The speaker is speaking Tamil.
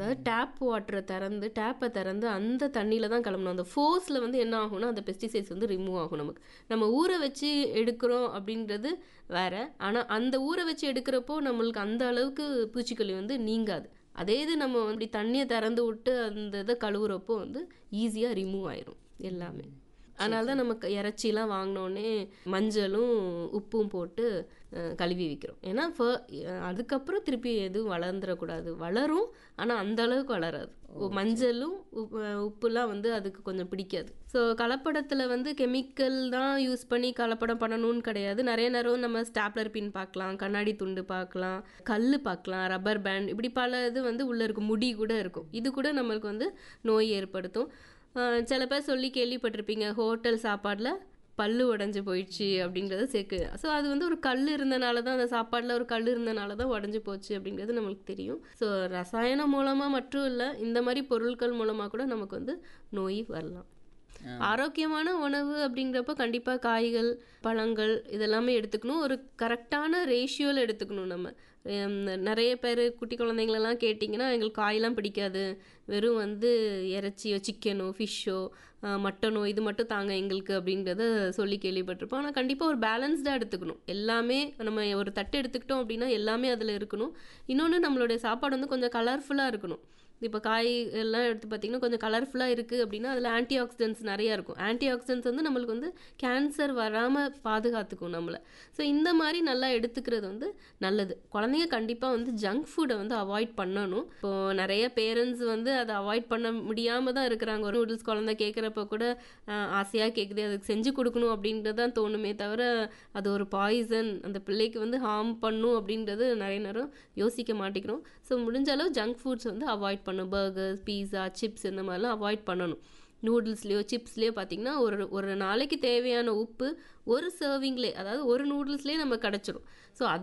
அதாவது டேப் வாட்டரை திறந்து டேப்பை திறந்து அந்த தண்ணியில் தான் கிளம்பணும் அந்த ஃபோர்ஸில் வந்து என்ன ஆகும்னா அந்த பெஸ்டிசைட்ஸ் வந்து ரிமூவ் ஆகும் நமக்கு நம்ம ஊற வச்சு எடுக்கிறோம் அப்படின்றது வேற ஆனால் அந்த ஊற வச்சு எடுக்கிறப்போ நம்மளுக்கு அந்த அளவுக்கு பூச்சிக்கொல்லி வந்து நீங்காது அதே இது நம்ம அப்படி தண்ணியை திறந்து விட்டு அந்த இதை கழுவுறப்போ வந்து ஈஸியாக ரிமூவ் ஆயிரும் எல்லாமே அதனால தான் நமக்கு இறைச்சிலாம் வாங்கினோடனே மஞ்சளும் உப்பும் போட்டு அஹ், கழுவி வைக்கிறோம் ஏன்னா ஃப- அஹ், அதுக்கப்புறம் திருப்பி எதுவும் வளர்ந்துடக்கூடாது வளரும் ஆனால் அந்த அளவுக்கு வளராது உ- மஞ்சளும் உப்- அஹ், உப்புலாம் வந்து அதுக்கு கொஞ்சம் பிடிக்காது ஸோ கலப்படத்தில் வந்து கெமிக்கல் தான் யூஸ் பண்ணி கலப்படம் பண்ணணும்னு கிடையாது நிறைய நேரம் நம்ம ஸ்டாப்லர் பின் பார்க்கலாம் கண்ணாடி துண்டு பார்க்கலாம் கல் பார்க்கலாம் ரப்பர் பேண்ட் இப்படி பல இது வந்து உள்ளே இருக்கும் முடி கூட இருக்கும் இது கூட நம்மளுக்கு வந்து நோய் ஏற்படுத்தும் ஆஹ் சில பேர் சொல்லி கேள்விப்பட்டிருப்பீங்க ஹோட்டல் சாப்பாடில் பல்லு உடஞ்சி போயிடுச்சு அப்படிங்கிறது சேர்க்கு ஸோ அது வந்து ஒரு கல் இருந்தனால தான் அந்த சாப்பாடில் ஒரு கல் இருந்தனால தான் உடஞ்சி போச்சு அப்படிங்கிறது நம்மளுக்கு தெரியும் ஸோ ரசாயனம் மூலமாக மட்டும் இல்லை இந்த மாதிரி பொருட்கள் மூலமாக கூட நமக்கு வந்து நோய் வரலாம் ஆரோக்கியமான உணவு அப்படிங்கிறப்ப கண்டிப்பாக காய்கள் பழங்கள் இதெல்லாமே எடுத்துக்கணும் ஒரு கரெக்டான ரேஷியோவில் எடுத்துக்கணும் நம்ம ஹம், நிறைய பேர் குட்டி குழந்தைங்களெல்லாம் கேட்டிங்கன்னா எங்களுக்கு காயெல்லாம் பிடிக்காது வெறும் வந்து இறைச்சியோ சிக்கனோ ஃபிஷ்ஷோ மட்டனோ இது மட்டும் தாங்க எங்களுக்கு அப்படிங்கிறத சொல்லி கேள்விப்பட்டிருப்போம் ஆனால் கண்டிப்பாக ஒரு பேலன்ஸ்டாக எடுத்துக்கணும் எல்லாமே நம்ம ஒரு தட்டு எடுத்துக்கிட்டோம் அப்படின்னா எல்லாமே அதில் இருக்கணும் இன்னொன்று நம்மளுடைய சாப்பாடு வந்து கொஞ்சம் கலர்ஃபுல்லாக இருக்கணும் இப்போ காய் எல்லாம் எடுத்து பார்த்தீங்கன்னா கொஞ்சம் கலர்ஃபுல்லாக இருக்குது அப்படின்னா அதில் ஆன்டி ஆக்சிடென்ட்ஸ் நிறையா இருக்கும் ஆன்டி ஆக்சிடென்ட்ஸ் வந்து நம்மளுக்கு வந்து கேன்சர் வராமல் பாதுகாத்துக்கும் நம்மளை ஸோ இந்த மாதிரி நல்லா எடுத்துக்கிறது வந்து நல்லது குழந்தைங்க கண்டிப்பாக வந்து ஜங்க் ஃபுட்டை வந்து அவாய்ட் பண்ணணும் இப்போது நிறைய பேரண்ட்ஸ் வந்து அதை அவாய்ட் பண்ண முடியாமல் தான் இருக்கிறாங்க ஒரு நூடுல்ஸ் குழந்தை கேட்குறப்ப கூட ஆசையாக கேட்குது அதுக்கு செஞ்சு கொடுக்கணும் அப்படின்றது தான் தோணுமே தவிர அது ஒரு பாய்சன் அந்த பிள்ளைக்கு வந்து ஹார்ம் பண்ணும் அப்படின்றது நிறைய நேரம் யோசிக்க மாட்டேங்கிறோம் ஸோ முடிஞ்ச அளவு ஜங்க் ஃபுட்ஸ் வந்து அவாய்ட் பண்ணணும் பர்கர்ஸ் பீஸா சிப்ஸ் இந்த மாதிரிலாம் அவாய்ட் பண்ணணும் நூடுல்ஸ்லேயோ சிப்ஸ்லேயோ பார்த்தீங்கன்னா ஒரு ஒரு நாளைக்கு தேவையான உப்பு ஒரு சர்விங்லேயே அதாவது ஒரு நூடுல்ஸ்லேயே நம்ம கிடச்சிரும் ஸோ